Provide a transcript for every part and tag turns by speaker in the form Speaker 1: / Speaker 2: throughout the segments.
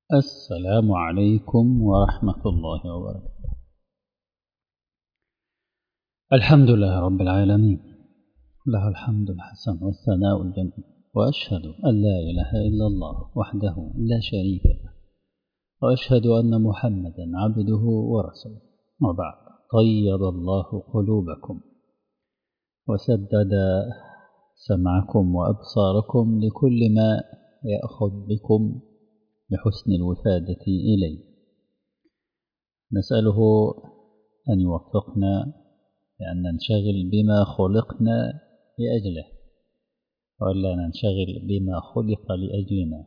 Speaker 1: السلام عليكم ورحمة الله وبركاته الحمد لله رب العالمين له الحمد الحسن والثناء الجميل وأشهد أن لا إله إلا الله وحده لا شريك له وأشهد أن محمدا عبده ورسوله وبعد طيب الله قلوبكم وسدد سمعكم وأبصاركم لكل ما يأخذ بكم بحسن الوفادة إليه نسأله أن يوفقنا لأن ننشغل بما خلقنا لأجله ولا ننشغل بما خلق لأجلنا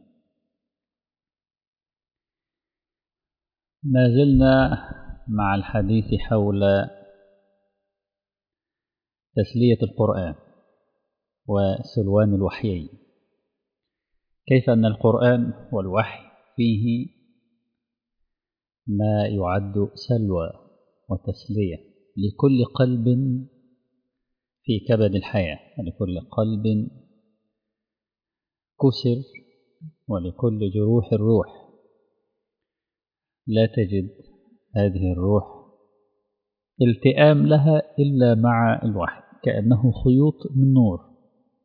Speaker 1: ما زلنا مع الحديث حول تسلية القرآن وسلوان الوحيين كيف أن القرآن والوحي فيه ما يعد سلوى وتسلية لكل قلب في كبد الحياة ولكل قلب كسر ولكل جروح الروح لا تجد هذه الروح التئام لها إلا مع الوحي كأنه خيوط من نور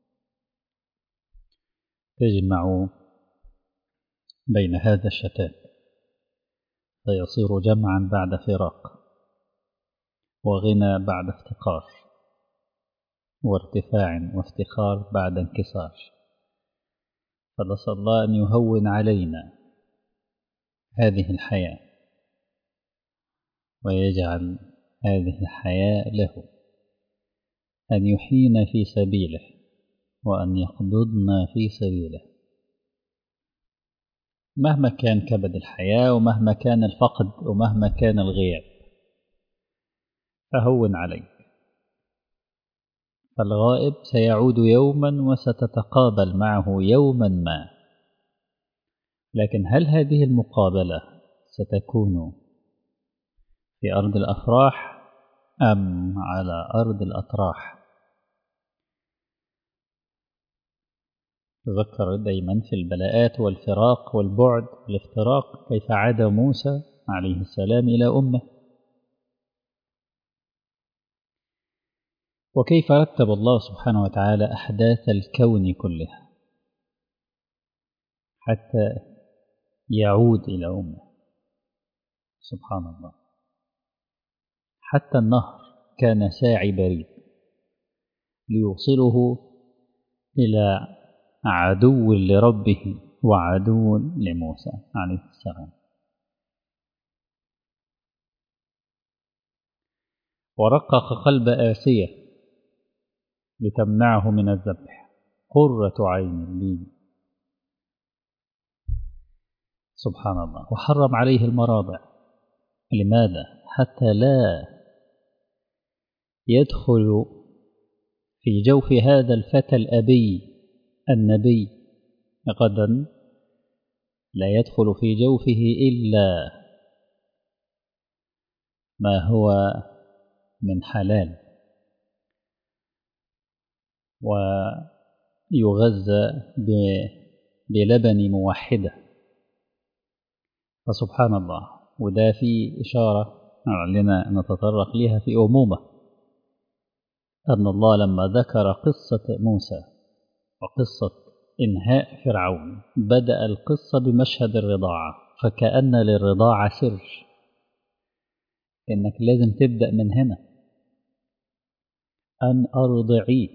Speaker 1: تجمع بين هذا الشتات فيصير جمعا بعد فراق وغنى بعد افتقار وارتفاع وافتخار بعد انكسار فنسأل الله أن يهون علينا هذه الحياة ويجعل هذه الحياة له أن يحيينا في سبيله وأن يقبضنا في سبيله مهما كان كبد الحياة ومهما كان الفقد ومهما كان الغياب فهون عليك فالغائب سيعود يوما وستتقابل معه يوما ما لكن هل هذه المقابلة ستكون في أرض الأفراح أم على أرض الأطراح تذكر دايما في البلاءات والفراق والبعد والافتراق كيف عاد موسى عليه السلام إلى أمه وكيف رتب الله سبحانه وتعالى أحداث الكون كلها حتى يعود إلى أمه سبحان الله حتى النهر كان ساعي بريد ليوصله إلى عدو لربه وعدو لموسى عليه السلام ورقق قلب آسية لتمنعه من الذبح قرة عين لي سبحان الله وحرم عليه المراضع لماذا حتى لا يدخل في جوف هذا الفتى الأبي النبي غدا لا يدخل في جوفه إلا ما هو من حلال ويغذى بلبن موحدة فسبحان الله وده في إشارة لنا نتطرق لها في أمومة أن الله لما ذكر قصة موسى وقصة إنهاء فرعون بدأ القصة بمشهد الرضاعة فكأن للرضاعة سر إنك لازم تبدأ من هنا أن أرضعيه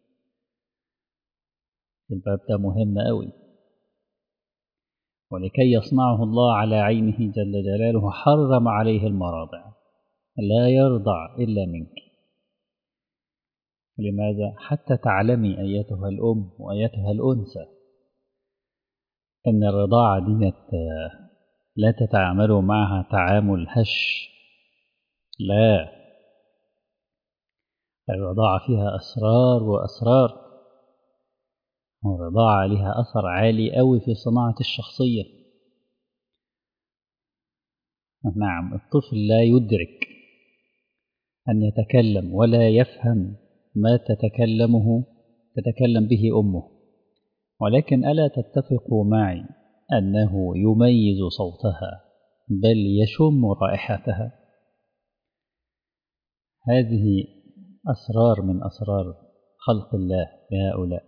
Speaker 1: الباب ده مهم أوي ولكي يصنعه الله على عينه جل جلاله حرم عليه المراضع لا يرضع إلا منك لماذا؟ حتى تعلمي أيتها الأم وأيتها الأنثى أن الرضاعة ديت لا تتعاملوا معها تعامل هش لا الرضاعة فيها أسرار وأسرار والرضاعة لها أثر عالي أوي في صناعة الشخصية نعم الطفل لا يدرك أن يتكلم ولا يفهم ما تتكلمه تتكلم به أمه ولكن ألا تتفقوا معي أنه يميز صوتها بل يشم رائحتها هذه أسرار من أسرار خلق الله لهؤلاء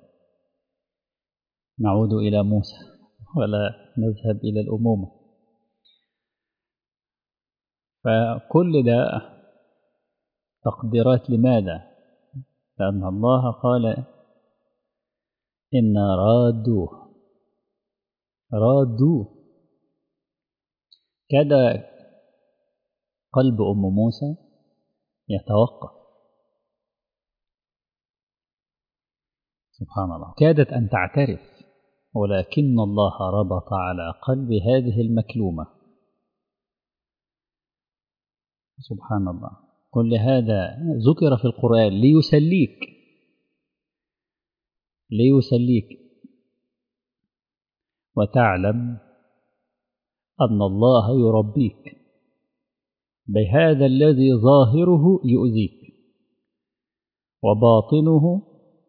Speaker 1: نعود إلى موسى ولا نذهب إلى الأمومة فكل ده تقديرات لماذا لأن الله قال إن رادوه رادوه كاد قلب أم موسى يتوقف سبحان الله كادت أن تعترف ولكن الله ربط على قلب هذه المكلومة سبحان الله كل هذا ذكر في القرآن ليسليك ليسليك وتعلم أن الله يربيك بهذا الذي ظاهره يؤذيك وباطنه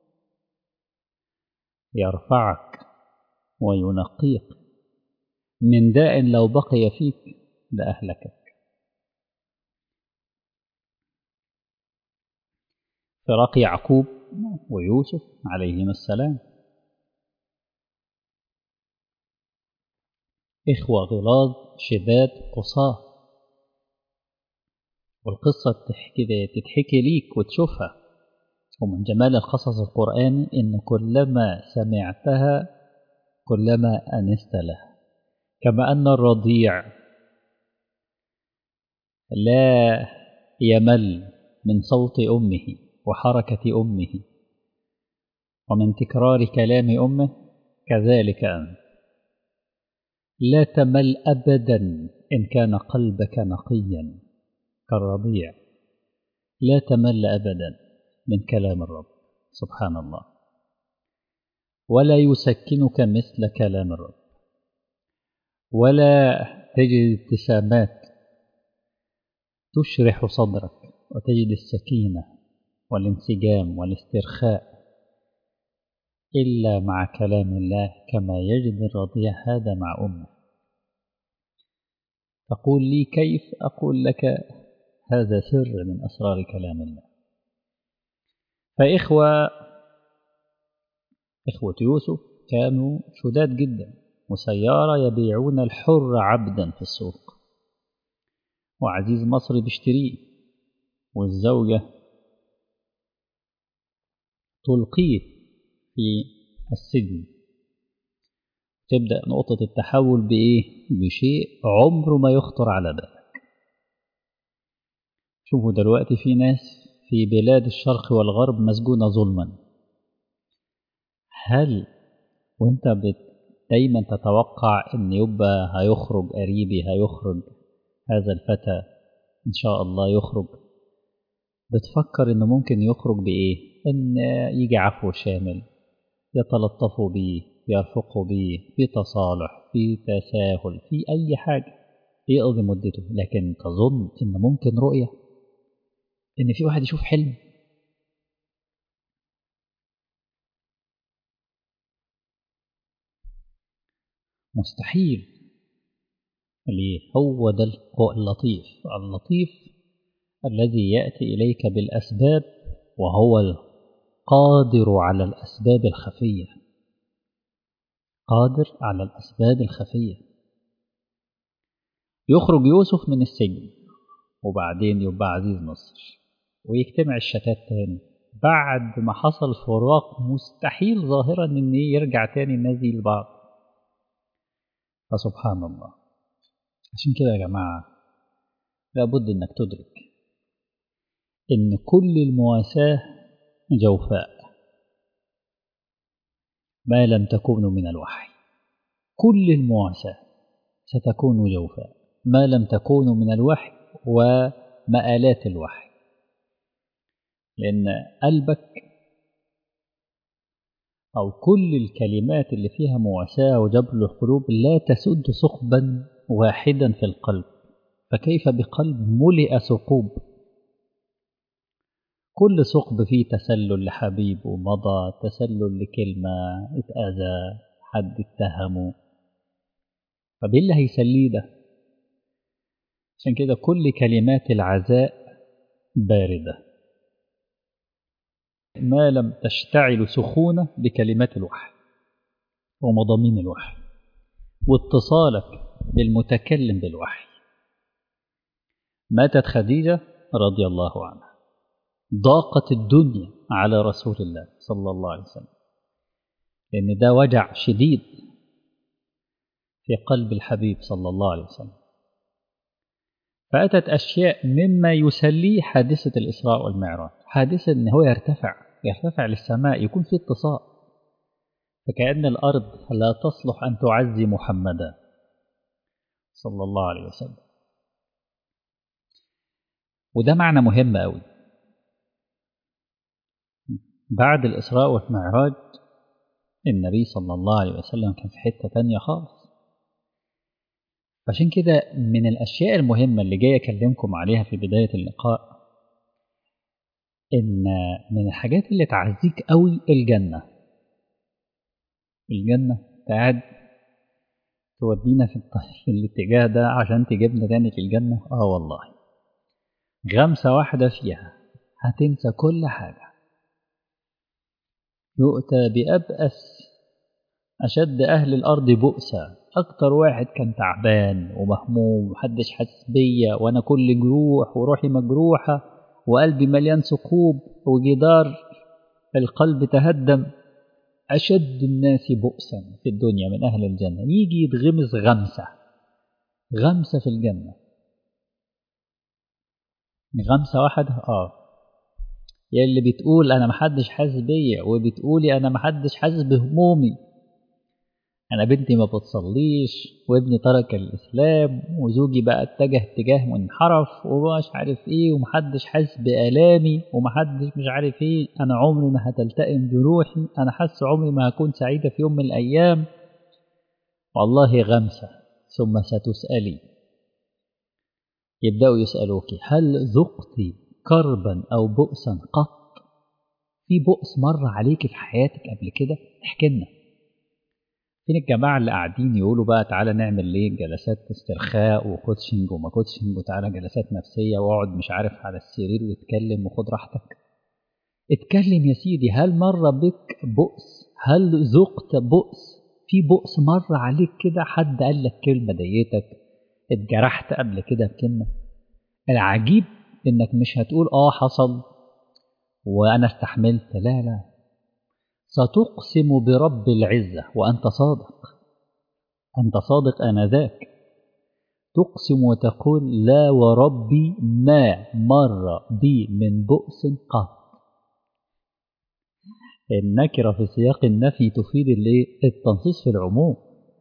Speaker 1: يرفعك وينقيك من داء لو بقي فيك لأهلكك فراق يعقوب ويوسف عليهما السلام إخوة غلاظ شداد قصاة والقصة تحكي تتحكي ليك وتشوفها ومن جمال القصص القرآني إن كلما سمعتها كلما أنست لها كما أن الرضيع لا يمل من صوت أمه وحركة أمه ومن تكرار كلام أمه كذلك أنت لا تمل أبدا إن كان قلبك نقيا كالرضيع لا تمل أبدا من كلام الرب سبحان الله ولا يسكنك مثل كلام الرب ولا تجد ابتسامات تشرح صدرك وتجد السكينة والانسجام والاسترخاء إلا مع كلام الله كما يجد الرضيع هذا مع أمه تقول لي كيف أقول لك هذا سر من أسرار كلام الله فإخوة إخوة يوسف كانوا شداد جدا وسيارة يبيعون الحر عبدا في السوق وعزيز مصري بيشتريه والزوجة تلقيه في السجن تبدأ نقطة التحول بإيه؟ بشيء عمره ما يخطر على بالك شوفوا دلوقتي في ناس في بلاد الشرق والغرب مسجونة ظلما هل وانت بت دايما تتوقع ان يبقى هيخرج قريبي هيخرج هذا الفتى ان شاء الله يخرج بتفكر انه ممكن يخرج بايه ان يجي عفو شامل يتلطفوا بيه يرفقوا بيه في تصالح في تساهل في اي حاجه يقضي مدته لكن تظن ان ممكن رؤيه ان في واحد يشوف حلم مستحيل ليه هو ده اللطيف اللطيف الذي يأتي إليك بالأسباب وهو القادر على الأسباب الخفية قادر على الأسباب الخفية يخرج يوسف من السجن وبعدين يبقى عزيز مصر ويجتمع الشتات تاني بعد ما حصل فراق مستحيل ظاهرا ان يرجع تاني الناس دي لبعض فسبحان الله عشان كده يا جماعة لابد انك تدرك ان كل المواساة جوفاء ما لم تكون من الوحي كل المواساة ستكون جوفاء ما لم تكون من الوحي ومآلات الوحي لأن قلبك أو كل الكلمات اللي فيها مواساة وجبر القلوب لا تسد ثقبا واحدا في القلب فكيف بقلب ملئ ثقوب كل ثقب فيه تسلل لحبيب ومضى تسلل لكلمة اتأذى حد اتهمه طب ايه اللي هيسليه ده عشان كده كل كلمات العزاء باردة ما لم تشتعل سخونة بكلمات الوحي ومضامين الوحي واتصالك بالمتكلم بالوحي ماتت خديجة رضي الله عنها ضاقت الدنيا على رسول الله صلى الله عليه وسلم لأن ده وجع شديد في قلب الحبيب صلى الله عليه وسلم فأتت أشياء مما يسليه حادثة الإسراء والمعراج حادثة أن هو يرتفع يرتفع للسماء يكون في اتصال فكأن الأرض لا تصلح أن تعزي محمدا صلى الله عليه وسلم وده معنى مهم أوي بعد الإسراء والمعراج النبي صلى الله عليه وسلم كان في حتة تانية خالص عشان كده من الأشياء المهمة اللي جاي أكلمكم عليها في بداية اللقاء إن من الحاجات اللي تعزيك قوي الجنة الجنة قاعد تودينا في, في الاتجاه ده عشان تجيبنا تاني في الجنة اه والله غمسة واحدة فيها هتنسى كل حاجة يؤتى بأبأس أشد أهل الأرض بؤسا أكتر واحد كان تعبان ومهموم ومحدش حاسس بيا وأنا كل جروح وروحي مجروحة وقلبي مليان ثقوب وجدار القلب تهدم أشد الناس بؤسا في الدنيا من أهل الجنة يجي يتغمس غمسة غمسة في الجنة غمسة واحدة آه يا اللي بتقول أنا محدش حاسس بيا وبتقولي أنا محدش حاسس بهمومي أنا بنتي ما بتصليش وابني ترك الإسلام وزوجي بقى اتجه اتجاه منحرف ومش عارف إيه ومحدش حاسس بآلامي ومحدش مش عارف إيه أنا عمري ما هتلتئم جروحي أنا حاسس عمري ما هكون سعيدة في يوم من الأيام والله غمسة ثم ستسألي يبدأوا يسألوك هل ذقت كربا أو بؤسا قط في بؤس مر عليك في حياتك قبل كده احكي لنا فين الجماعة اللي قاعدين يقولوا بقى تعالى نعمل ليه جلسات استرخاء وكوتشنج وما كوتشنج وتعالى جلسات نفسية واقعد مش عارف على السرير واتكلم وخد راحتك اتكلم يا سيدي هل مر بك بؤس هل ذقت بؤس في بؤس مر عليك كده حد قال لك كلمة ضايقتك اتجرحت قبل كده بكلمة العجيب انك مش هتقول اه حصل وانا استحملت لا لا ستقسم برب العزة وأنت صادق أنت صادق آنذاك تقسم وتقول لا وربي ما مر بي من بؤس قط النكرة في سياق النفي تفيد التنصيص في العموم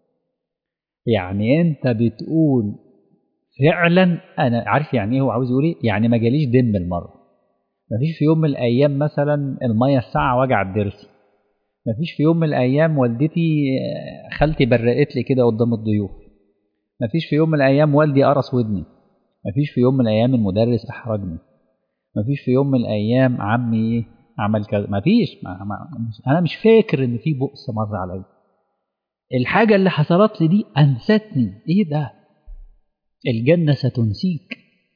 Speaker 1: يعني أنت بتقول فعلا أنا عارف يعني إيه هو عاوز يقول إيه يعني ما جاليش دم المرة مفيش في يوم من الأيام مثلا المية الساعة وجع الضرس مفيش في يوم من الأيام والدتي خالتي برقت لي كده قدام الضيوف مفيش في يوم من الأيام والدي قرص ودني مفيش في يوم من الأيام المدرس أحرجني مفيش في يوم من الأيام عمي عمل كذا مفيش ما ما أنا مش فاكر إن في بؤس مر عليا الحاجة اللي حصلت لي دي أنستني إيه ده الجنة ستنسيك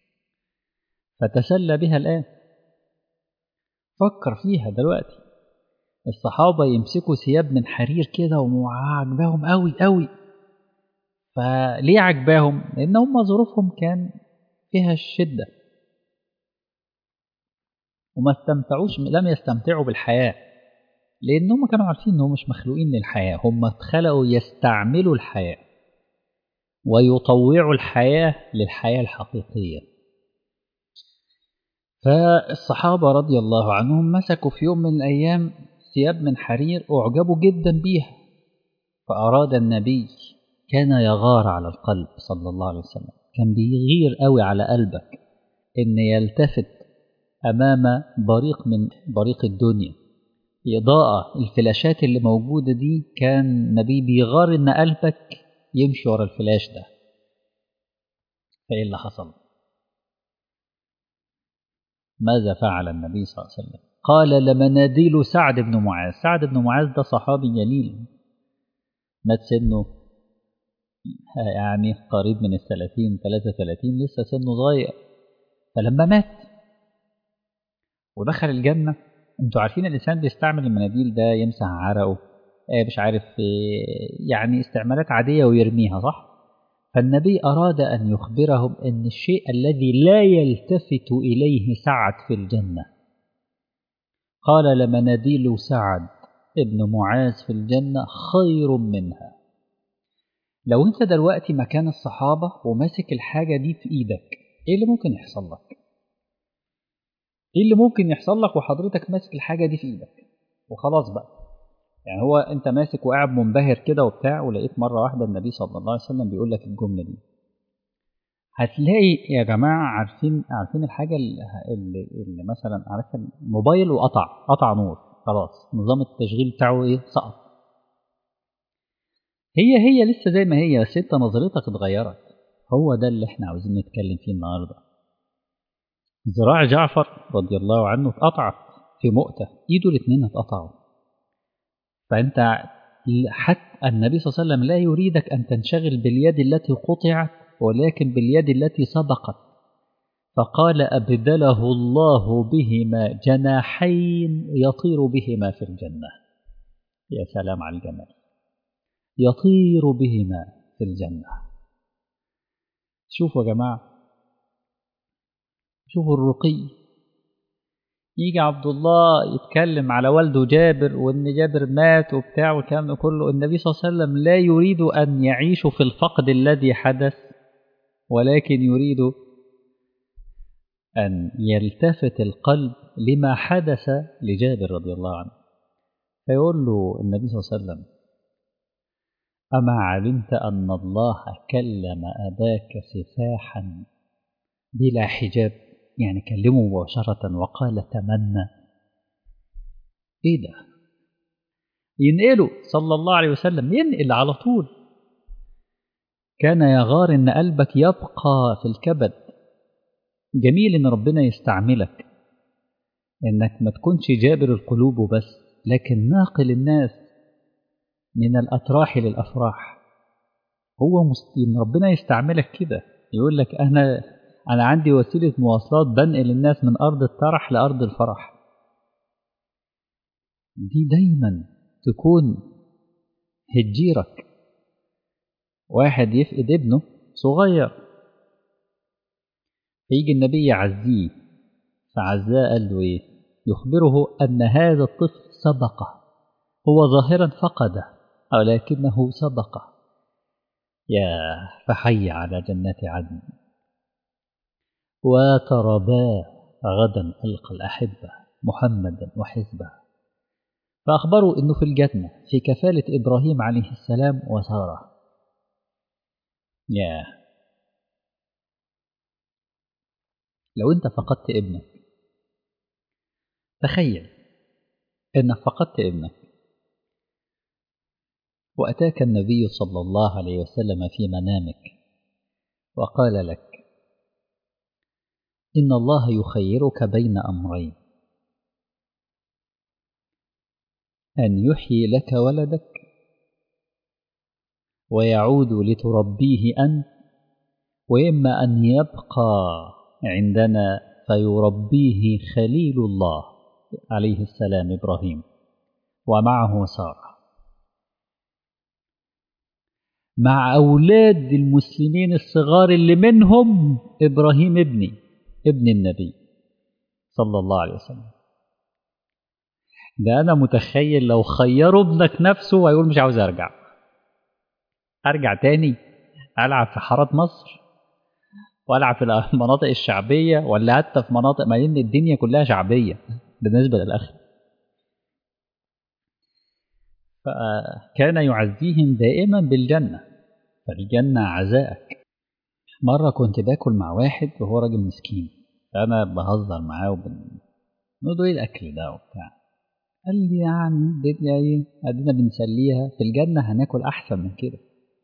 Speaker 1: فتسلى بها الآن فكر فيها دلوقتي الصحابة يمسكوا ثياب من حرير كده وعجباهم قوي قوي فليه عجباهم؟ لأن هم ظروفهم كان فيها الشدة وما استمتعوش لم يستمتعوا بالحياة لأن هم كانوا عارفين إنهم مش مخلوقين للحياة هم اتخلقوا يستعملوا الحياة ويطوعوا الحياة للحياة الحقيقية فالصحابة رضي الله عنهم مسكوا في يوم من الأيام ثياب من حرير أعجبوا جدا بيها فأراد النبي كان يغار على القلب صلى الله عليه وسلم كان بيغير قوي على قلبك إن يلتفت أمام بريق من بريق الدنيا إضاءة الفلاشات اللي موجودة دي كان النبي بيغار إن قلبك يمشي ورا الفلاش ده فإيه اللي حصل ماذا فعل النبي صلى الله عليه وسلم قال لمناديل سعد بن معاذ سعد بن معاذ ده صحابي جليل مات سنه يعني قريب من الثلاثين ثلاثة ثلاثين لسه سنه صغير فلما مات ودخل الجنة انتوا عارفين الإنسان بيستعمل المناديل ده يمسح عرقه مش عارف يعني استعمالات عادية ويرميها صح؟ فالنبي أراد أن يخبرهم أن الشيء الذي لا يلتفت إليه سعد في الجنة قال لمناديل سعد ابن معاذ في الجنة خير منها لو انت دلوقتي مكان الصحابة وماسك الحاجة دي في ايدك ايه اللي ممكن يحصل لك ايه اللي ممكن يحصل لك وحضرتك ماسك الحاجة دي في ايدك وخلاص بقى يعني هو انت ماسك وقاعد منبهر كده وبتاع ولقيت مرة واحدة النبي صلى الله عليه وسلم بيقول لك الجملة دي هتلاقي يا جماعة عارفين عارفين الحاجة اللي, اللي مثلا عارف الموبايل وقطع قطع نور خلاص نظام التشغيل بتاعه ايه سقط هي هي لسه زي ما هي بس انت نظرتك اتغيرت هو ده اللي احنا عاوزين نتكلم فيه النهارده ذراع جعفر رضي الله عنه اتقطعت في مؤتة ايده الاثنين اتقطعوا فانت حتى النبي صلى الله عليه وسلم لا يريدك ان تنشغل باليد التي قطعت ولكن باليد التي سبقت فقال أبدله الله بهما جناحين يطير بهما في الجنة يا سلام على الجمال يطير بهما في الجنة شوفوا يا جماعة شوفوا الرقي يجي عبد الله يتكلم على والده جابر وان جابر مات وبتاع والكلام ده كله النبي صلى الله عليه وسلم لا يريد ان يعيشوا في الفقد الذي حدث ولكن يريد أن يلتفت القلب لما حدث لجابر رضي الله عنه فيقول له النبي صلى الله عليه وسلم أما علمت أن الله كلم أباك سفاحا بلا حجاب يعني كلمه مباشرة وقال تمنى إيه ده ينقله صلى الله عليه وسلم ينقل على طول كان يغار ان قلبك يبقى في الكبد جميل ان ربنا يستعملك انك ما تكونش جابر القلوب وبس لكن ناقل الناس من الاتراح للافراح هو ان ربنا يستعملك كده يقول لك انا انا عندي وسيله مواصلات بنقل الناس من ارض الترح لارض الفرح دي دايما تكون هتجيرك واحد يفقد ابنه صغير فيجي النبي يعزيه فعزاه قال له ايه يخبره ان هذا الطفل سبقه هو ظاهرا فقده ولكنه سبقه يا فحي على جنات عدن وترباه غدا ألقى الأحبة محمدا وحزبه فأخبروا أنه في الجنة في كفالة إبراهيم عليه السلام وسارة يا لو أنت فقدت ابنك تخيل أنك فقدت ابنك وأتاك النبي صلى الله عليه وسلم في منامك وقال لك إن الله يخيرك بين أمرين أن يحيي لك ولدك ويعود لتربيه أنت وإما أن يبقى عندنا فيربيه خليل الله عليه السلام إبراهيم ومعه سارة مع أولاد المسلمين الصغار اللي منهم إبراهيم ابني ابن النبي صلى الله عليه وسلم ده أنا متخيل لو خيروا ابنك نفسه ويقول مش عاوز أرجع أرجع تاني ألعب في حارات مصر وألعب في المناطق الشعبية ولا حتى في مناطق ما إن الدنيا كلها شعبية بالنسبة للأخ فكان يعزيهم دائما بالجنة فالجنة عزائك مرة كنت باكل مع واحد وهو راجل مسكين فأنا بهزر معاه وبن نقول له إيه الأكل ده وبتاع قال لي يعني الدنيا إيه أدينا بنسليها في الجنة هناكل أحسن من كده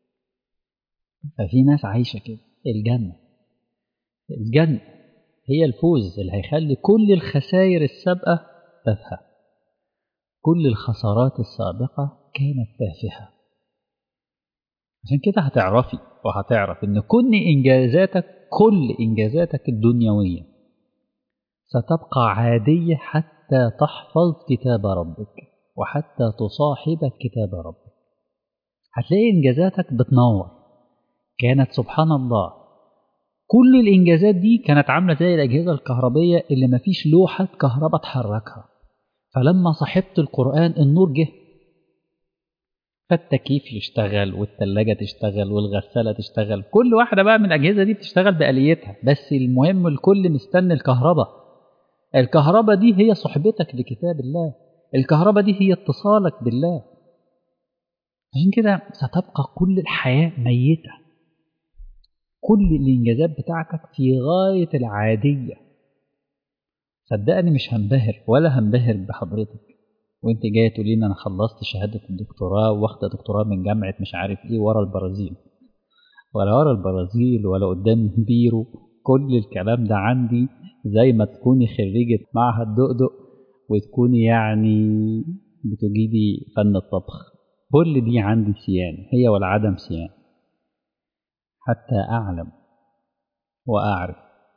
Speaker 1: ففي ناس عايشة كده الجنة الجنة هي الفوز اللي هيخلي كل الخسائر السابقة تافهة كل الخسارات السابقة كانت تافهة عشان كده هتعرفي وهتعرف ان كل انجازاتك كل انجازاتك الدنيويه ستبقى عاديه حتى تحفظ كتاب ربك وحتى تصاحب كتاب ربك هتلاقي انجازاتك بتنور كانت سبحان الله كل الانجازات دي كانت عامله زي الاجهزه الكهربيه اللي مفيش لوحه كهرباء تحركها فلما صاحبت القران النور جه فالتكييف يشتغل والثلاجة تشتغل والغسالة تشتغل كل واحدة بقى من الأجهزة دي بتشتغل بآليتها بس المهم الكل مستني الكهرباء الكهرباء دي هي صحبتك لكتاب الله الكهرباء دي هي اتصالك بالله عشان كده ستبقى كل الحياة ميتة كل الإنجازات بتاعتك في غاية العادية صدقني مش هنبهر ولا هنبهر بحضرتك وانت جايه تقولي لي انا خلصت شهاده الدكتوراه واخده دكتوراه من جامعه مش عارف ايه ورا البرازيل ولا ورا البرازيل ولا قدام بيرو كل الكلام ده عندي زي ما تكوني خريجة معهد دقدق وتكوني يعني بتجيدي فن الطبخ كل دي عندي سيان هي والعدم سيان حتى أعلم وأعرف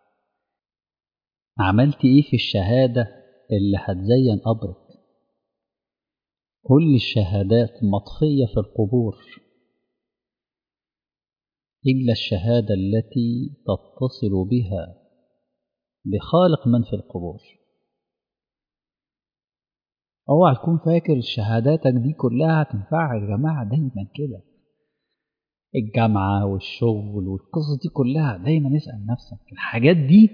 Speaker 1: عملت إيه في الشهادة اللي هتزين قبرك كل الشهادات مطفية في القبور إلا الشهادة التي تتصل بها بخالق من في القبور اوعى تكون فاكر شهاداتك دي كلها هتنفعك يا جماعة دايما كده الجامعة والشغل والقصص دي كلها دايما اسأل نفسك الحاجات دي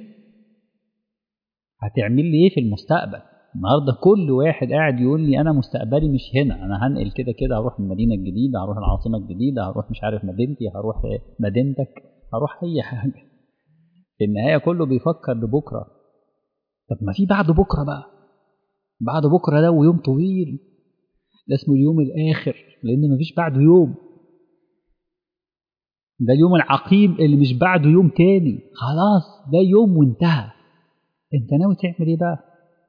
Speaker 1: هتعمل لي ايه في المستقبل النهارده كل واحد قاعد يقول لي انا مستقبلي مش هنا انا هنقل كده كده هروح المدينه الجديده هروح العاصمه الجديده هروح مش عارف مدينتي هروح مدينتك هروح اي حاجه في النهايه كله بيفكر لبكره طب ما في بعد بكره بقى بعد بكره ده ويوم طويل ده اسمه اليوم الاخر لان مفيش بعده يوم ده اليوم العقيم اللي مش بعده يوم تاني خلاص ده يوم وانتهى انت ناوي تعمل ايه بقى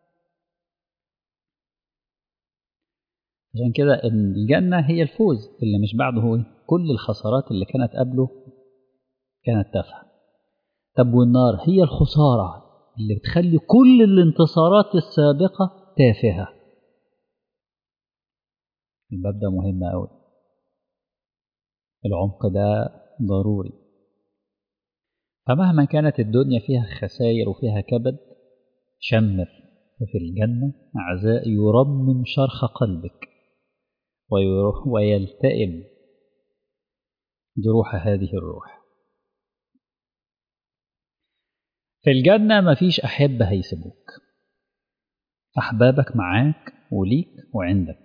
Speaker 1: عشان كده الجنة هي الفوز اللي مش بعده هو كل الخسارات اللي كانت قبله كانت تافهة طب والنار هي الخسارة اللي بتخلي كل الانتصارات السابقة تافهة الباب ده مهم أوي العمق ده ضروري فمهما كانت الدنيا فيها خسائر وفيها كبد شمر ففي الجنة عزاء يرمم شرخ قلبك ويلتئم جروح هذه الروح في الجنة مفيش أحبة هيسيبوك أحبابك معاك وليك وعندك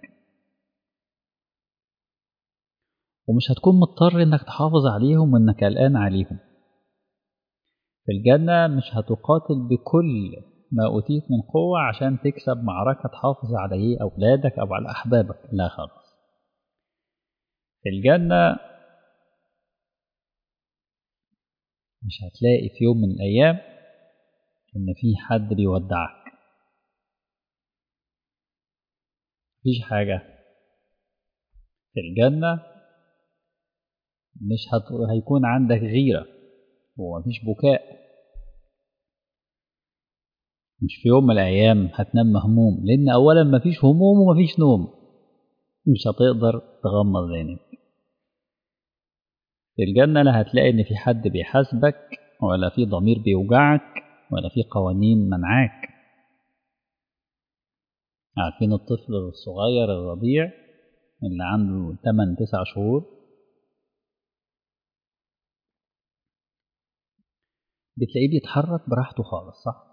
Speaker 1: ومش هتكون مضطر إنك تحافظ عليهم وإنك قلقان عليهم في الجنة مش هتقاتل بكل ما أوتيت من قوة عشان تكسب معركة تحافظ على إيه أولادك أو على أحبابك لا خالص في الجنة مش هتلاقي في يوم من الأيام إن في حد بيودعك مفيش حاجة في الجنة مش هت... هيكون عندك غيرة ومفيش بكاء مش في يوم من الأيام هتنام مهموم لأن أولا مفيش هموم ومفيش نوم مش هتقدر تغمض عينك في الجنة لا هتلاقي إن في حد بيحاسبك ولا في ضمير بيوجعك ولا في قوانين منعاك عارفين الطفل الصغير الرضيع اللي عنده 8 9 شهور بتلاقيه بيتحرك براحته خالص صح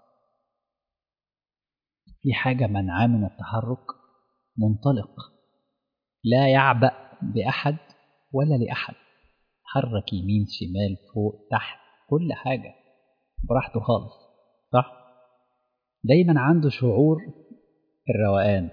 Speaker 1: في حاجة منعاه من التحرك منطلق لا يعبأ بأحد ولا لأحد حرك يمين شمال فوق تحت كل حاجة براحته خالص صح دايما عنده شعور الروقان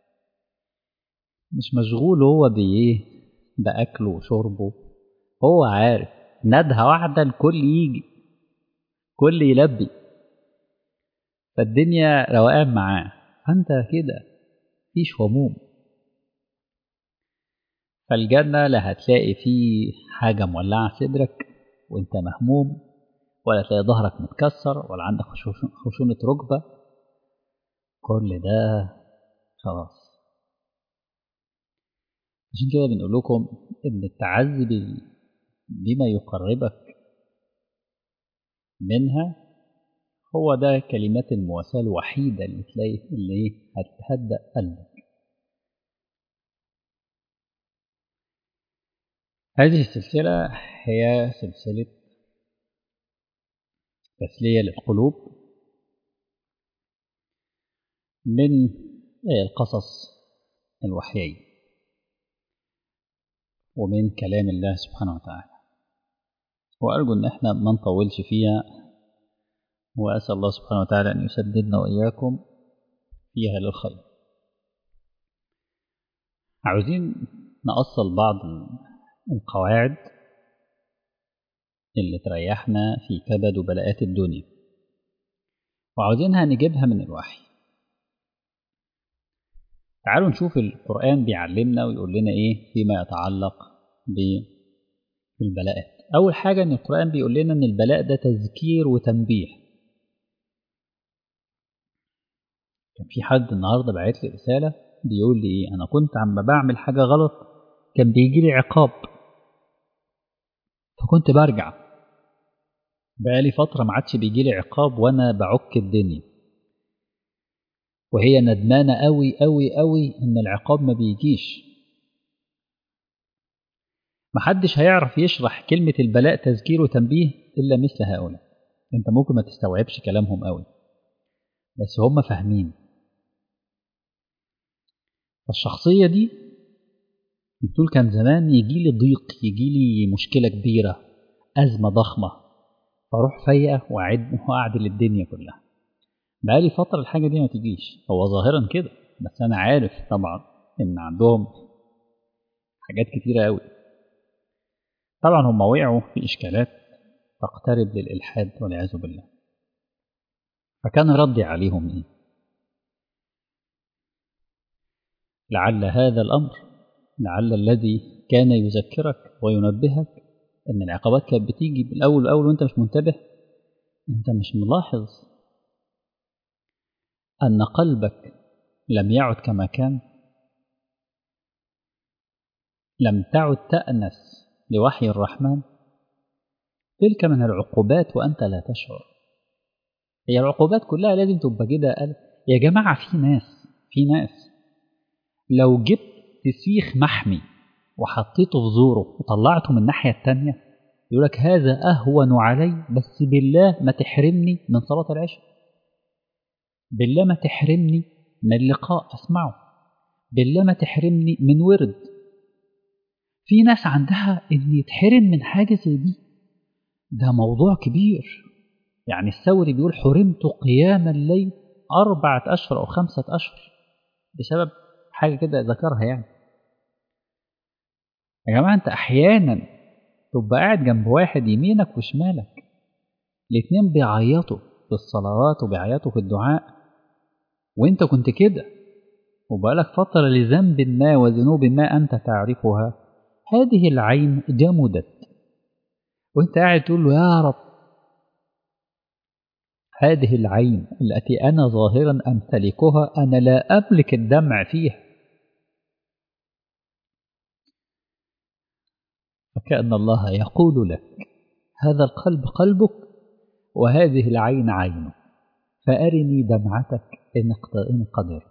Speaker 1: مش مشغول هو بإيه بأكله وشربه هو عارف ندهة واحدة الكل يجي كل يلبي فالدنيا روقان معاه فانت كده مفيش هموم فالجنة لا هتلاقي فيه حاجة مولعة صدرك وانت مهموم ولا تلاقي ظهرك متكسر ولا عندك خشونة ركبة كل ده خلاص عشان كده بنقول لكم ان التعزي بما يقربك منها هو ده كلمات المواساة الوحيدة اللي تلاقي اللي هتهدأ قلبك هذه السلسلة هي سلسلة تسلية للقلوب من القصص الوحيي ومن كلام الله سبحانه وتعالى وأرجو أن احنا ما نطولش فيها وأسأل الله سبحانه وتعالى أن يسددنا وإياكم فيها للخير عاوزين نأصل بعض القواعد اللي تريحنا في كبد وبلاءات الدنيا وعاوزينها نجيبها من الوحي تعالوا نشوف القرآن بيعلمنا ويقول لنا إيه فيما يتعلق بالبلاءات أول حاجة إن القرآن بيقول لنا إن البلاء ده تذكير وتنبيه كان في حد النهارده بعت لي رسالة بيقول لي إيه أنا كنت عم بعمل حاجة غلط كان بيجي لي عقاب فكنت برجع بقالي فترة ما عادش بيجي لي عقاب وأنا بعك الدنيا وهي ندمانة أوي أوي أوي إن العقاب ما بيجيش محدش هيعرف يشرح كلمة البلاء تذكير وتنبيه إلا مثل هؤلاء أنت ممكن ما تستوعبش كلامهم أوي بس هم فاهمين فالشخصية دي بتقول كان زمان يجي لي ضيق يجي لي مشكلة كبيرة أزمة ضخمة فأروح فايقة وأعدل الدنيا كلها بقالي فترة الحاجة دي ما تجيش هو ظاهرا كده بس أنا عارف طبعا إن عندهم حاجات كتيرة أوي طبعا هم وقعوا في إشكالات تقترب للإلحاد والعياذ بالله فكان ردي عليهم إيه لعل هذا الأمر لعل الذي كان يذكرك وينبهك ان العقبات كانت بتيجي بالاول الاول وانت مش منتبه انت مش ملاحظ ان قلبك لم يعد كما كان لم تعد تأنس لوحي الرحمن تلك من العقوبات وأنت لا تشعر هي العقوبات كلها لازم تبقى كده قال يا جماعة في ناس في ناس لو جبت سيخ محمي وحطيته في زوره وطلعته من الناحية التانية يقول لك هذا أهون علي بس بالله ما تحرمني من صلاة العشاء بالله ما تحرمني من لقاء أسمعه بالله ما تحرمني من ورد في ناس عندها إن يتحرم من حاجة زي دي ده موضوع كبير يعني الثوري بيقول حرمت قيام الليل أربعة أشهر أو خمسة أشهر بسبب حاجة كده ذكرها يعني يا جماعة أنت أحيانا تبقى قاعد جنب واحد يمينك وشمالك الاتنين بيعيطوا في الصلوات وبيعيطوا في الدعاء وانت كنت كده وبقالك فترة لذنب ما وذنوب ما أنت تعرفها هذه العين جمدت وانت قاعد تقول له يا رب هذه العين التي أنا ظاهرا أمتلكها أنا لا أملك الدمع فيها فكأن الله يقول لك هذا القلب قلبك وهذه العين عينك فأرني دمعتك إن قدرت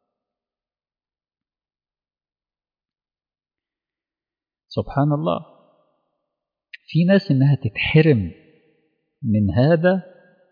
Speaker 1: سبحان الله في ناس إنها تتحرم من هذا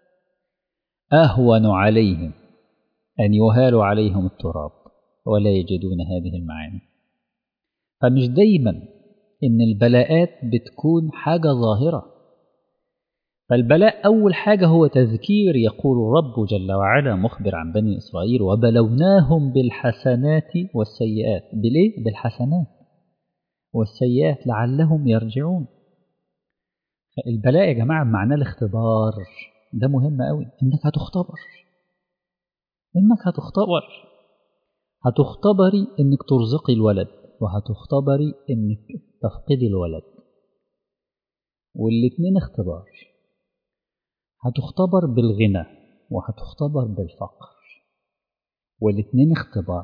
Speaker 1: أهون عليهم أن يهال عليهم التراب ولا يجدون هذه المعاني فمش دايما إن البلاءات بتكون حاجة ظاهرة فالبلاء أول حاجة هو تذكير يقول رب جل وعلا مخبر عن بني إسرائيل وبلوناهم بالحسنات والسيئات بليه؟ بالحسنات والسيئات لعلهم يرجعون البلاء يا جماعة معناه الاختبار ده مهم قوي انك هتختبر انك هتختبر هتختبري انك ترزقي الولد وهتختبري انك تفقدي الولد والاتنين اختبار هتختبر بالغنى وهتختبر بالفقر والاتنين اختبار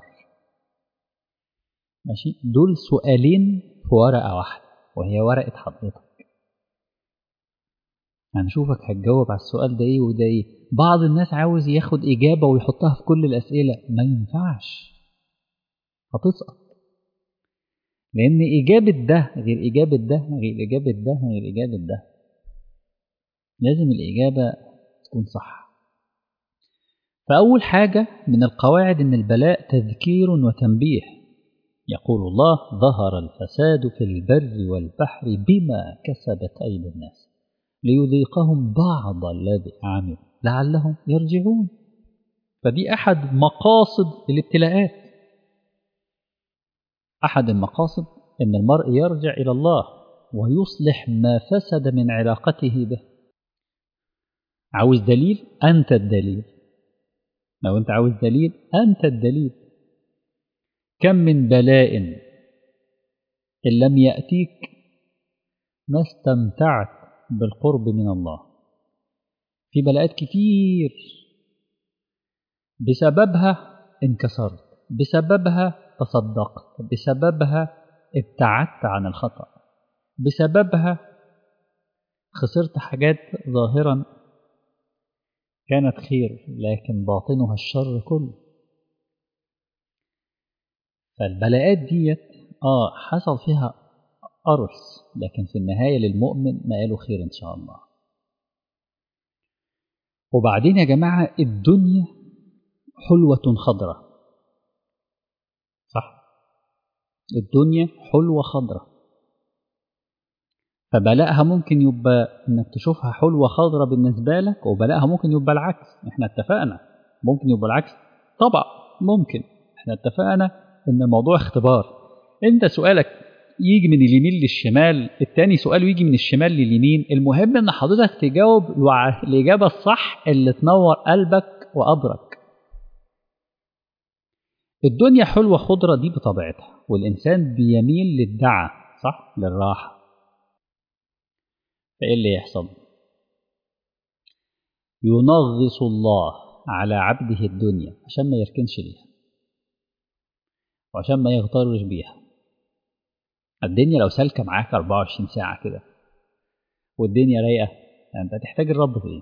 Speaker 1: ماشي دول سؤالين في ورقة واحدة وهي ورقة حضرتك هنشوفك هتجاوب على السؤال ده ايه وده ايه بعض الناس عاوز ياخد إجابة ويحطها في كل الأسئلة ما ينفعش هتسقط لأن إجابة ده غير إجابة ده غير إجابة ده غير إجابة ده لازم الإجابة تكون صح فأول حاجة من القواعد إن البلاء تذكير وتنبيه يقول الله ظهر الفساد في البر والبحر بما كسبت أيدي الناس ليذيقهم بعض الذي عملوا لعلهم يرجعون فدي أحد مقاصد الابتلاءات أحد المقاصد أن المرء يرجع إلى الله ويصلح ما فسد من علاقته به عاوز دليل أنت الدليل لو أنت عاوز دليل أنت الدليل كم من بلاء إن لم يأتيك ما استمتعت بالقرب من الله في بلاءات كتير بسببها انكسرت بسببها تصدقت بسببها ابتعدت عن الخطأ بسببها خسرت حاجات ظاهرا كانت خير لكن باطنها الشر كله فالبلاءات ديت اه حصل فيها قرص لكن في النهاية للمؤمن مقاله خير إن شاء الله وبعدين يا جماعة الدنيا حلوة خضرة صح الدنيا حلوة خضرة فبلاءها ممكن يبقى انك تشوفها حلوة خضرة بالنسبة لك وبلاءها ممكن يبقى العكس احنا اتفقنا ممكن يبقى العكس طبعا ممكن احنا اتفقنا ان الموضوع اختبار انت سؤالك يجي من اليمين للشمال التاني سؤاله يجي من الشمال لليمين المهم ان حضرتك تجاوب الاجابة الصح اللي تنور قلبك وقبرك الدنيا حلوة خضرة دي بطبيعتها والإنسان بيميل للدعة صح للراحة فإيه اللي يحصل ينغص الله على عبده الدنيا عشان ما يركنش ليها وعشان ما يغترش بيها الدنيا لو سالكة معاك 24 ساعة كده والدنيا رايقة يعني انت هتحتاج الرب في ايه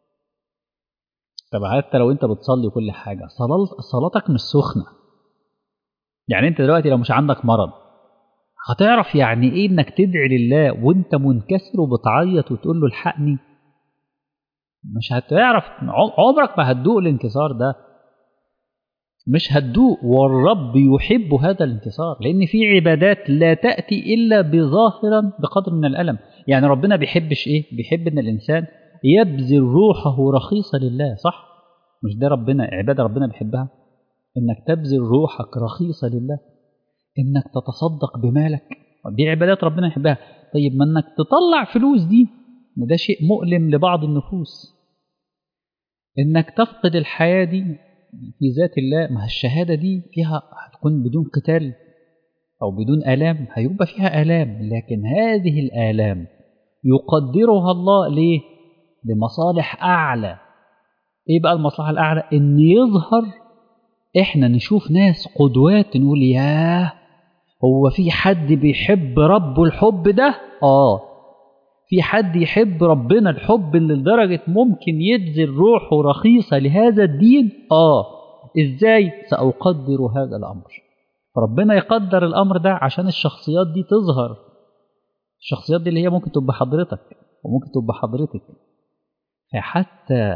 Speaker 1: طب حتى لو انت بتصلي كل حاجة صلاتك مش سخنة يعني انت دلوقتي لو مش عندك مرض هتعرف يعني ايه انك تدعي لله وانت منكسر وبتعيط وتقول له الحقني مش هتعرف عمرك ما هتدوق الانكسار ده مش هتدوق والرب يحب هذا الانكسار لان في عبادات لا تاتي الا بظاهرا بقدر من الالم يعني ربنا بيحبش ايه بيحب ان الانسان يبذل روحه رخيصه لله صح مش ده ربنا عباده ربنا بيحبها انك تبذل روحك رخيصه لله انك تتصدق بمالك دي عبادات ربنا يحبها طيب ما انك تطلع فلوس دي وده شيء مؤلم لبعض النفوس انك تفقد الحياه دي في ذات الله ما الشهاده دي فيها هتكون بدون قتال او بدون الام هيبقى فيها الام لكن هذه الالام يقدرها الله ليه لمصالح اعلى ايه بقى المصلحه الاعلى ان يظهر احنا نشوف ناس قدوات نقول ياه هو في حد بيحب ربه الحب ده اه في حد يحب ربنا الحب اللي لدرجة ممكن يبذل روحه رخيصة لهذا الدين اه ازاي سأقدر هذا الأمر فربنا يقدر الأمر ده عشان الشخصيات دي تظهر الشخصيات دي اللي هي ممكن تبقى حضرتك وممكن تبقى حضرتك فحتى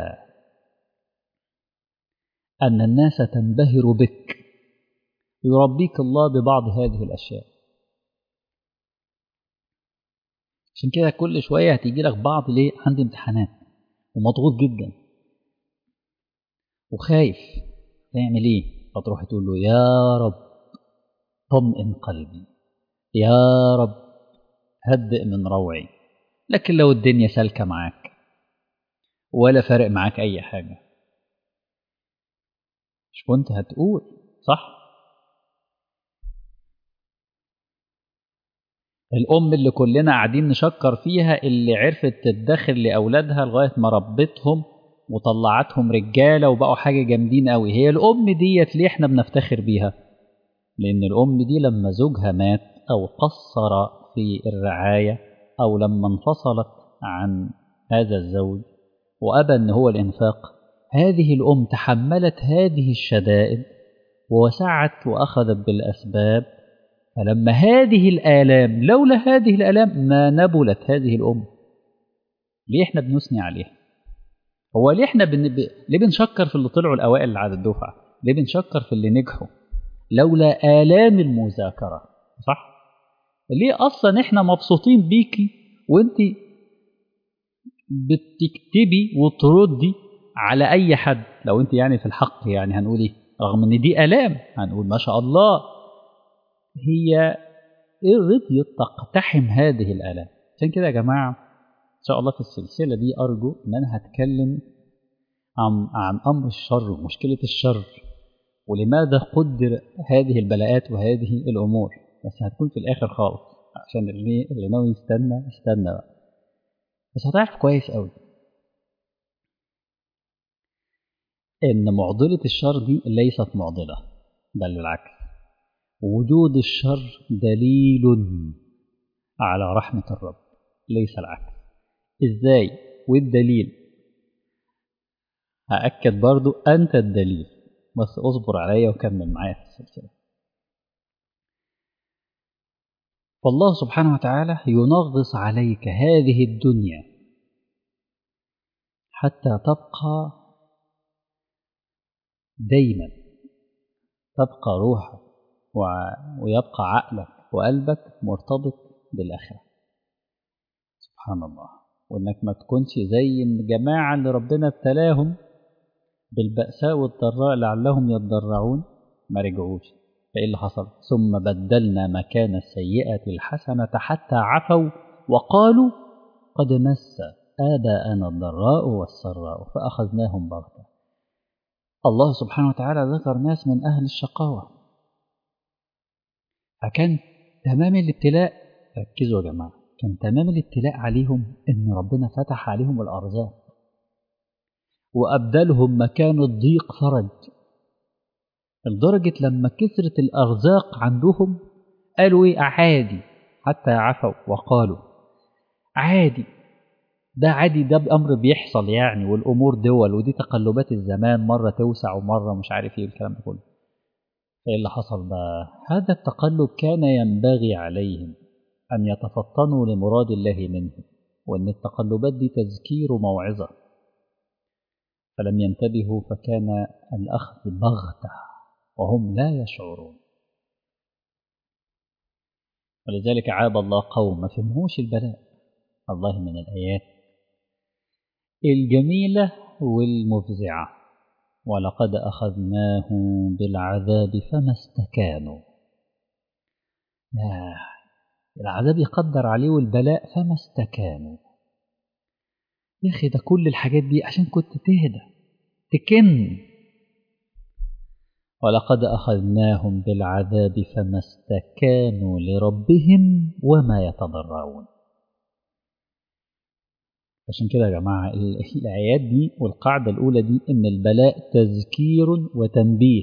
Speaker 1: أن الناس تنبهر بك يربيك الله ببعض هذه الأشياء عشان كده كل شوية هتيجي لك بعض ليه عندي امتحانات ومضغوط جدا وخايف تعمل ايه فتروح تقول له يا رب طمئن قلبي يا رب هدئ من روعي لكن لو الدنيا سالكة معاك ولا فارق معاك أي حاجة مش كنت هتقول صح الأم اللي كلنا قاعدين نشكر فيها اللي عرفت تدخر لأولادها لغاية ما ربتهم وطلعتهم رجالة وبقوا حاجة جامدين قوي هي الأم ديت ليه احنا بنفتخر بيها لأن الأم دي لما زوجها مات أو قصر في الرعاية أو لما انفصلت عن هذا الزوج وأبى أن هو الإنفاق هذه الأم تحملت هذه الشدائد ووسعت وأخذت بالأسباب فلما هذه الآلام لولا هذه الآلام ما نبلت هذه الأم ليه احنا بنثني عليها هو ليه احنا بن... ب... ليه بنشكر في اللي طلعوا الأوائل على الدفعة ليه بنشكر في اللي نجحوا لولا آلام المذاكرة صح ليه أصلا احنا مبسوطين بيكي وانت بتكتبي وتردي على أي حد لو انت يعني في الحق يعني هنقول ايه رغم ان دي آلام هنقول ما شاء الله هي رضيت تقتحم هذه الآلام عشان كده يا جماعة إن شاء الله في السلسلة دي أرجو إن أنا هتكلم عن, عن أمر الشر ومشكلة الشر ولماذا قدر هذه البلاءات وهذه الأمور بس هتكون في الآخر خالص عشان اللي, اللي ناوي يستنى يستنى بقى بس هتعرف كويس قوي إن معضلة الشر دي ليست معضلة بل بالعكس وجود الشر دليل على رحمة الرب ليس العكس ازاي والدليل هأكد برضو أنت الدليل بس اصبر عليا وكمل معايا في السلسلة فالله سبحانه وتعالى ينغص عليك هذه الدنيا حتى تبقى دايما تبقى روحك ويبقى عقلك وقلبك مرتبط بالآخرة سبحان الله وإنك ما تكونش زي الجماعة اللي ربنا ابتلاهم بالبأساء والضراء لعلهم يتضرعون ما رجعوش فإيه اللي حصل ثم بدلنا مكان السيئة الحسنة حتى عفوا وقالوا قد مس آباءنا الضراء والسراء فأخذناهم بغتة الله سبحانه وتعالى ذكر ناس من أهل الشقاوة فكان تمام الابتلاء ركزوا يا جماعة كان تمام الابتلاء عليهم إن ربنا فتح عليهم الأرزاق وأبدلهم مكان الضيق فرج لدرجة لما كثرت الأرزاق عندهم قالوا إيه عادي حتى عفوا وقالوا عادي ده عادي ده بأمر بيحصل يعني والأمور دول ودي تقلبات الزمان مرة توسع ومرة مش عارف إيه الكلام ده كله ايه اللي حصل بقى هذا التقلب كان ينبغي عليهم أن يتفطنوا لمراد الله منهم وأن التقلبات دي تذكير وموعظة فلم ينتبهوا فكان الأخذ بغتة وهم لا يشعرون ولذلك عاب الله قوم ما فهموش البلاء الله من الآيات الجميلة والمفزعة ولقد أخذناهم بالعذاب فما استكانوا يا العذاب يقدر عليه والبلاء فما استكانوا يا أخي ده كل الحاجات دي عشان كنت تهدى تكن ولقد أخذناهم بالعذاب فما استكانوا لربهم وما يتضرعون عشان كده يا جماعة الآيات دي والقاعدة الأولى دي إن البلاء تذكير وتنبيه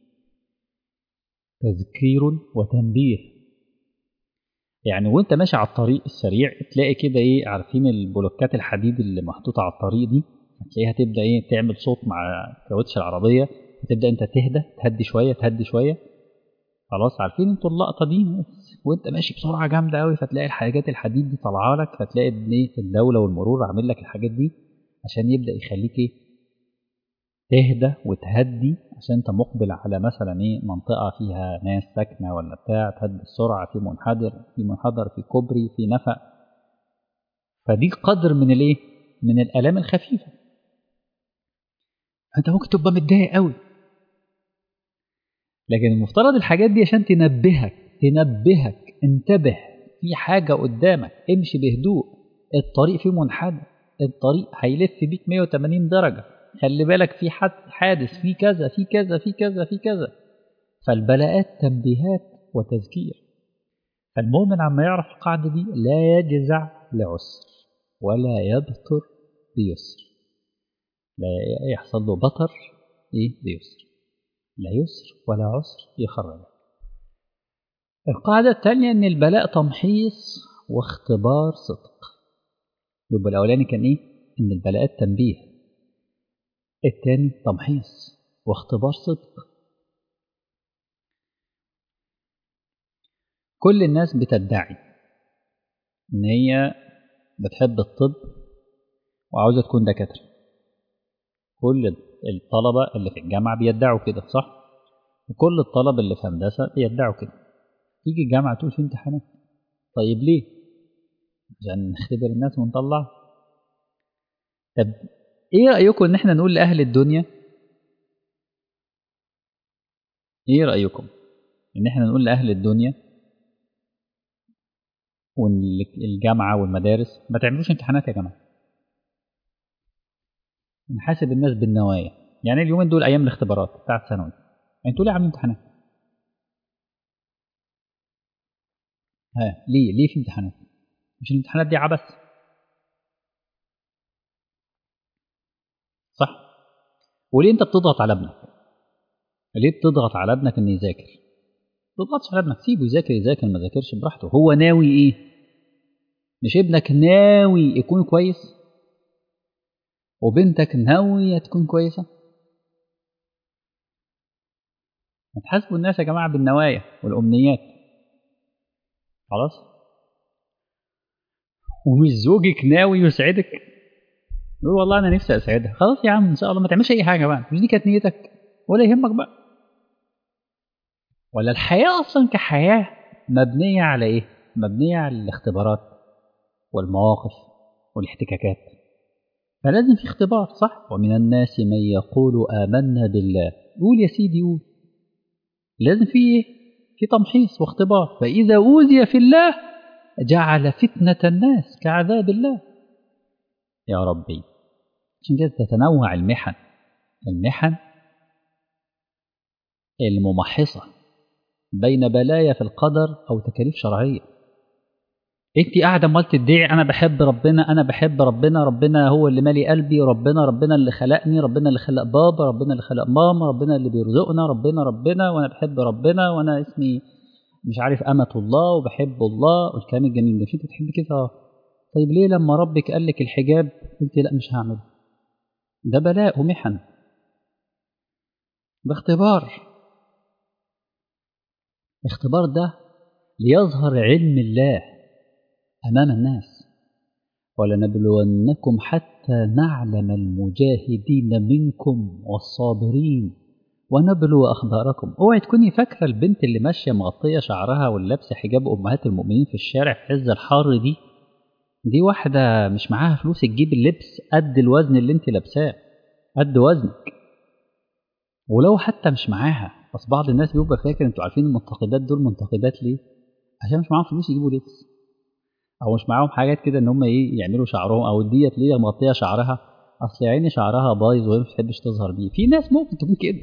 Speaker 1: تذكير وتنبيه يعني وانت ماشي على الطريق السريع تلاقي كده ايه عارفين البلوكات الحديد اللي محطوطة على الطريق دي هتلاقيها تبدأ ايه تعمل صوت مع كاوتش العربية وتبدأ انت تهدى تهدي شوية تهدي شوية خلاص عارفين انتوا اللقطة دي وانت ماشي بسرعة جامدة قوي فتلاقي الحاجات الحديد دي طالعة لك فتلاقي ايه الدولة والمرور عامل لك الحاجات دي عشان يبدأ يخليك ايه تهدى وتهدي عشان انت مقبل على مثلا ايه منطقة فيها ناس ساكنة ولا بتاع تهدي السرعة في منحدر في منحدر في كوبري في نفق فدي قدر من الايه من الآلام الخفيفة انت ممكن تبقى متضايق قوي لكن المفترض الحاجات دي عشان تنبهك تنبهك انتبه في حاجة قدامك امشي بهدوء الطريق فيه منحدر الطريق هيلف بيك 180 درجة خلي بالك في حد حادث في كذا في كذا في كذا في كذا فالبلاءات تنبيهات وتذكير فالمؤمن عما يعرف القاعدة دي لا يجزع لعسر ولا يبطر بيسر لا يحصل له بطر إيه بيسر لا يسر ولا عسر يخرج القاعدة الثانية إن البلاء تمحيص واختبار صدق يبقى الأولاني كان إيه؟ إن البلاءات تنبيه الثاني تمحيص واختبار صدق كل الناس بتدعي إن هي بتحب الطب وعاوزة تكون دكاترة كل الطلبة اللي في الجامعة بيدعوا كده صح؟ وكل الطلبة اللي في هندسة بيدعوا كده تيجي الجامعة تقول في امتحانات طيب ليه؟ عشان نختبر الناس ونطلع طب ايه رأيكم ان احنا نقول لأهل الدنيا ايه رأيكم ان احنا نقول لأهل الدنيا والجامعة والمدارس ما تعملوش امتحانات يا جماعة نحاسب الناس بالنوايا يعني اليومين دول ايام الاختبارات بتاعت ثانوي انتوا ليه عاملين امتحانات ها ليه ليه في امتحانات مش الامتحانات دي عبث صح وليه انت بتضغط على ابنك ليه بتضغط على ابنك انه يذاكر تضغطش على ابنك سيبه يذاكر يذاكر ما ذاكرش براحته هو ناوي ايه مش ابنك ناوي يكون كويس وبنتك ناوية تكون كويسة ما تحاسبوا الناس يا جماعة بالنوايا والأمنيات خلاص ومش زوجك ناوي يسعدك يقول والله انا نفسي اسعدها خلاص يا عم ان شاء الله ما تعملش اي حاجه بقى مش دي كانت نيتك ولا يهمك بقى ولا الحياه اصلا كحياه مبنيه على ايه مبنيه على الاختبارات والمواقف والاحتكاكات فلازم في اختبار صح ومن الناس من يقول آمنا بالله قول يا سيدي قول لازم في ايه في تمحيص واختبار فإذا أوذي في الله جعل فتنة الناس كعذاب الله يا ربي عشان كده تتنوع المحن المحن الممحصة بين بلايا في القدر أو تكاليف شرعية انت قاعده امال تدعي انا بحب ربنا انا بحب ربنا ربنا هو اللي مالي قلبي ربنا ربنا اللي خلقني ربنا اللي خلق بابا ربنا اللي خلق ماما ربنا اللي بيرزقنا ربنا ربنا وانا بحب ربنا وانا اسمي مش عارف أمة الله وبحب الله والكلام الجميل ده انت بتحب كده طيب ليه لما ربك قال لك الحجاب قلت لا مش هعمل ده بلاء ومحن ده اختبار الاختبار ده ليظهر علم الله أمام الناس ولنبلونكم حتى نعلم المجاهدين منكم والصابرين ونبلو أخباركم اوعي تكوني فاكرة البنت اللي ماشية مغطية شعرها واللابسة حجاب أمهات المؤمنين في الشارع في عز الحر دي دي واحدة مش معاها فلوس تجيب اللبس قد الوزن اللي انت لابساه قد وزنك ولو حتى مش معاها بس بعض الناس بيبقى فاكر انتوا عارفين المنتقبات دول منتقبات ليه عشان مش معاهم فلوس يجيبوا لبس او مش معاهم حاجات كده ان هم ايه يعملوا شعرهم او ديت ليه مغطيه شعرها اصل يا عيني شعرها بايظ وهي مش بتحبش تظهر بيه في ناس ممكن تكون كده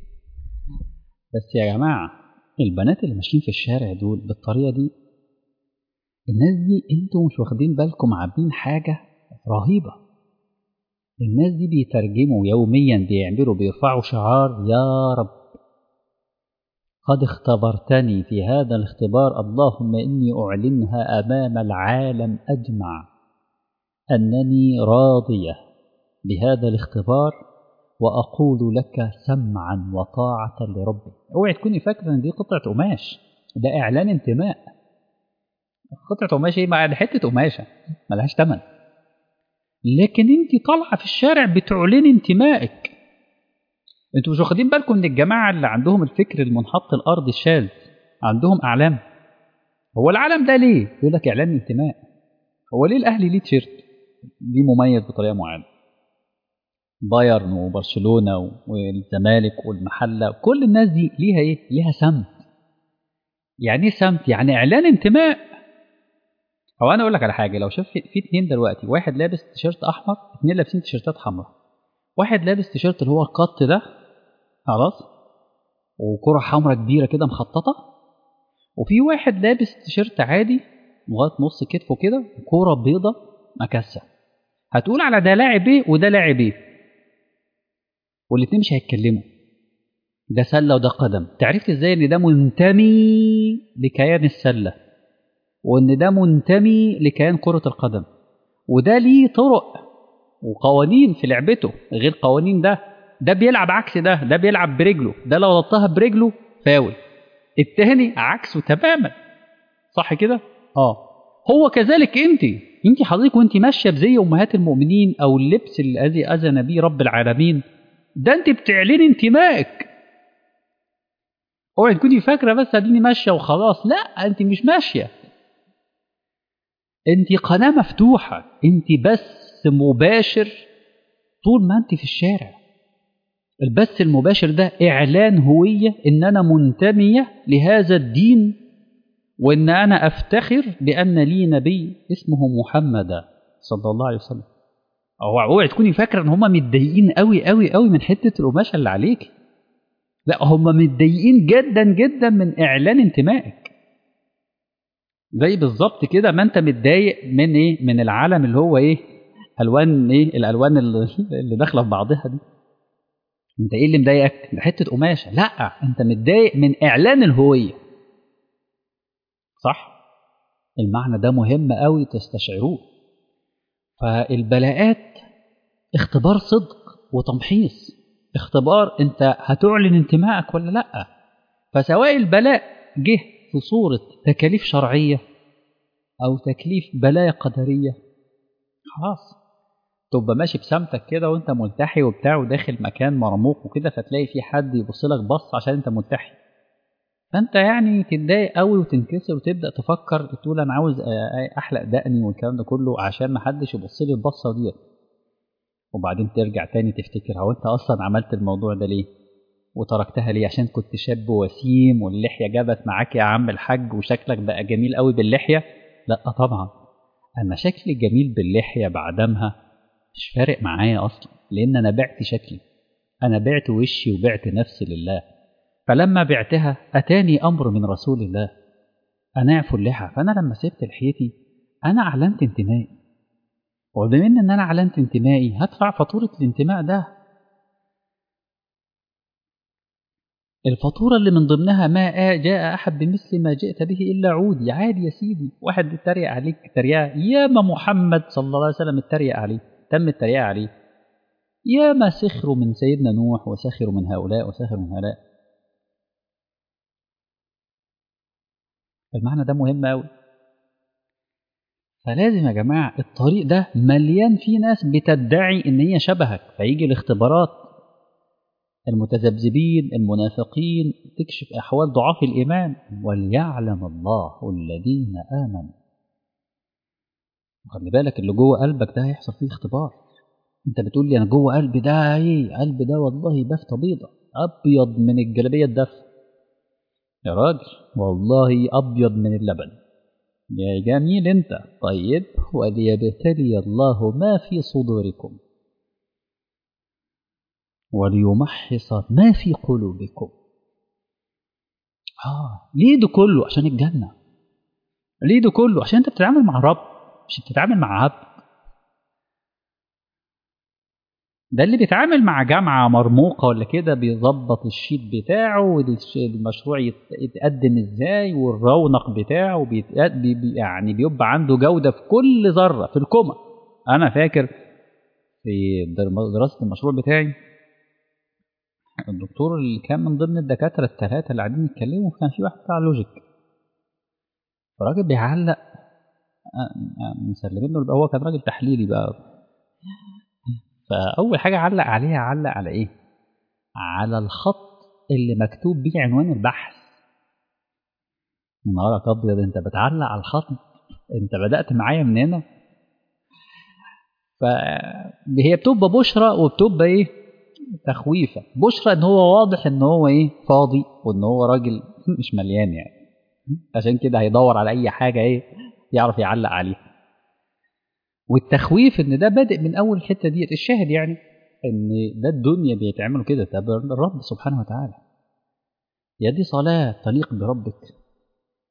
Speaker 1: بس يا جماعه البنات اللي ماشيين في الشارع دول بالطريقه دي الناس دي انتوا مش واخدين بالكم عاملين حاجه رهيبه الناس دي بيترجموا يوميا بيعملوا بيرفعوا شعار يا رب قد اختبرتني في هذا الاختبار اللهم إني أعلنها أمام العالم أجمع أنني راضية بهذا الاختبار وأقول لك سمعا وطاعة لربي اوعي تكوني فاكرة إن دي قطعة قماش ده إعلان انتماء قطعة قماش إيه مع حتة قماشة ملهاش تمن لكن أنت طالعة في الشارع بتعلني انتمائك انتوا مش واخدين بالكم ان الجماعه اللي عندهم الفكر المنحط الارض الشاذ عندهم اعلام هو العلم ده ليه يقول لك اعلان انتماء هو ليه الاهلي ليه تيشيرت ليه مميز بطريقه معينه بايرن وبرشلونه والزمالك والمحله كل الناس دي ليها ايه ليها سمت يعني ايه سمت يعني اعلان انتماء هو انا اقول لك على حاجه لو شوف في اتنين دلوقتي واحد لابس تيشيرت احمر اتنين لابسين تيشيرتات حمراء واحد لابس تيشيرت اللي هو القط ده خلاص وكرة حمراء كبيرة كده مخططة وفي واحد لابس تيشيرت عادي لغايه نص كتفه كده كوره بيضه مكسه هتقول على ده لاعب ايه وده لاعب ايه والاتنين مش هيتكلموا ده سله وده قدم تعرفت ازاي ان ده منتمي لكيان السله وان ده منتمي لكيان كره القدم وده ليه طرق وقوانين في لعبته غير قوانين ده ده بيلعب عكس ده ده بيلعب برجله ده لو لطها برجله فاول التاني عكسه تماما صح كده اه هو كذلك انت انت حضرتك وانت ماشيه بزي امهات المؤمنين او اللبس الذي اذن به رب العالمين ده انت بتعلني انتمائك اوعي تكوني فاكره بس اديني ماشيه وخلاص لا انت مش ماشيه انت قناه مفتوحه انت بث مباشر طول ما انت في الشارع البث المباشر ده اعلان هويه ان انا منتميه لهذا الدين وان انا افتخر بان لي نبي اسمه محمد صلى الله عليه وسلم اوعي تكوني فاكره ان هم متضايقين قوي قوي قوي من حته القماشه اللي عليك لا هم متضايقين جدا جدا من اعلان انتمائك زي بالظبط كده ما انت متضايق من ايه من العالم اللي هو ايه الوان ايه الالوان اللي, اللي داخله في بعضها دي انت ايه اللي مضايقك ده حته قماشه لا انت متضايق من اعلان الهويه صح المعنى ده مهم قوي تستشعروه فالبلاءات اختبار صدق وتمحيص اختبار انت هتعلن انتمائك ولا لا فسواء البلاء جه في صورة تكاليف شرعية أو تكليف بلايا قدرية خلاص تبقى ماشي بسمتك كده وانت ملتحي وبتاع وداخل مكان مرموق وكده فتلاقي في حد يبص لك بص عشان انت ملتحي فانت يعني تتضايق قوي وتنكسر وتبدا تفكر تقول انا عاوز احلق دقني والكلام ده كله عشان ما حدش يبص لي البصه ديت وبعدين ترجع تاني تفتكر هو انت اصلا عملت الموضوع ده ليه وتركتها ليه عشان كنت شاب وسيم واللحيه جابت معاك يا عم الحاج وشكلك بقى جميل قوي باللحيه لا طبعا انا شكلي جميل باللحيه بعدمها مش فارق معايا اصلا لان انا بعت شكلي انا بعت وشي وبعت نفسي لله فلما بعتها اتاني امر من رسول الله انا اعفو اللحى فانا لما سبت لحيتي انا اعلنت انتمائي وبما ان انا اعلنت انتمائي هدفع فاتوره الانتماء ده الفاتوره اللي من ضمنها ما جاء احد بمثل ما جئت به الا عودي عادي يا سيدي واحد اتريق عليك تريقه ياما محمد صلى الله عليه وسلم اتريق عليه تم التريقه عليه ياما سخروا من سيدنا نوح وسخروا من هؤلاء وسخروا من هؤلاء المعنى ده مهم قوي فلازم يا جماعه الطريق ده مليان فيه ناس بتدعي ان هي شبهك فيجي الاختبارات المتذبذبين المنافقين تكشف احوال ضعاف الايمان وليعلم الله الذين امنوا خلي بالك اللي جوه قلبك ده هيحصل فيه اختبار انت بتقول لي انا جوه قلبي ده ايه قلبي ده والله بفتة بيضة ابيض من الجلابيه الدف يا راجل والله ابيض من اللبن يا جميل انت طيب وليبتلي الله ما في صدوركم وليمحص ما في قلوبكم اه ليه ده كله عشان الجنه ليه ده كله عشان انت بتتعامل مع رب مش بتتعامل مع عبد ده اللي بيتعامل مع جامعة مرموقة ولا كده بيظبط الشيت بتاعه والمشروع يتقدم ازاي والرونق بتاعه بي يعني بيبقى عنده جودة في كل ذرة في الكومة أنا فاكر في دراسة المشروع بتاعي الدكتور اللي كان من ضمن الدكاترة الثلاثة اللي قاعدين يتكلموا كان في واحد بتاع لوجيك فالراجل بيعلق مسلمين له هو كان راجل تحليلي بقى فأول حاجة علق عليها علق على إيه؟ على الخط اللي مكتوب بيه عنوان البحث نهارك أبيض أنت بتعلق على الخط أنت بدأت معايا من هنا فهي بتبقى بشرى وبتبقى إيه؟ تخويفة بشرى إن هو واضح إن هو إيه؟ فاضي وإن هو راجل مش مليان يعني عشان كده هيدور على أي حاجة إيه؟ يعرف يعلق عليها والتخويف ان ده بادئ من اول الحته ديت الشاهد يعني ان ده الدنيا بيتعملوا كده ده الرب سبحانه وتعالى يا دي صلاه تليق بربك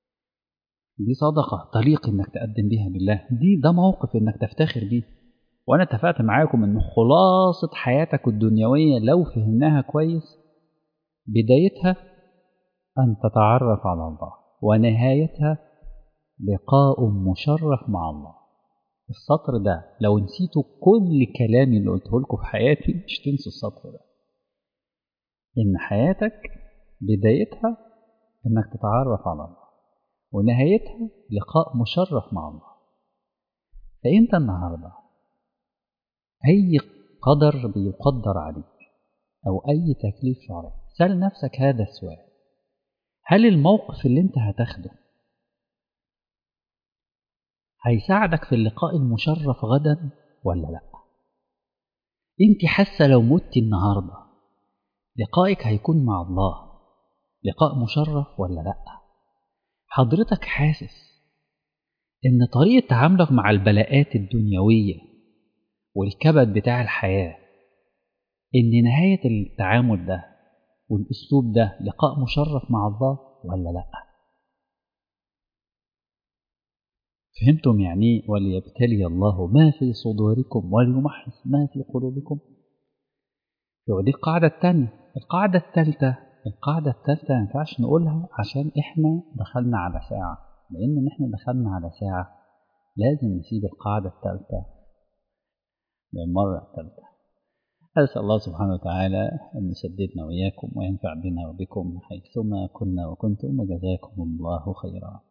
Speaker 1: دي صدقة طريق إنك تقدم بيها لله دي ده موقف إنك تفتخر بيه وأنا اتفقت معاكم إن خلاصة حياتك الدنيوية لو فهمناها كويس بدايتها أن تتعرف على الله ونهايتها لقاء مشرف مع الله السطر ده لو نسيتوا كل كلامي اللي قلته لكم في حياتي مش تنسوا السطر ده إن حياتك بدايتها إنك تتعرف على الله ونهايتها لقاء مشرف مع الله فأنت النهاردة أي قدر بيقدر عليك أو أي تكليف شرعي سأل نفسك هذا السؤال هل الموقف اللي أنت هتاخده هيساعدك في اللقاء المشرف غدا ولا لا انت حاسه لو مت النهارده لقائك هيكون مع الله لقاء مشرف ولا لا حضرتك حاسس ان طريقه تعاملك مع البلاءات الدنيويه والكبد بتاع الحياه ان نهايه التعامل ده والاسلوب ده لقاء مشرف مع الله ولا لا فهمتم يعني ايه وليبتلي الله ما في صدوركم وليمحص ما في قلوبكم ودي القاعدة الثانية القاعدة الثالثة القاعدة الثالثة ما ينفعش نقولها عشان احنا دخلنا على ساعة لأن إن احنا دخلنا على ساعة لازم نسيب القاعدة الثالثة للمرة الثالثة أسأل الله سبحانه وتعالى أن يسددنا وإياكم وينفع بنا وبكم حيثما كنا وكنتم وجزاكم الله خيرا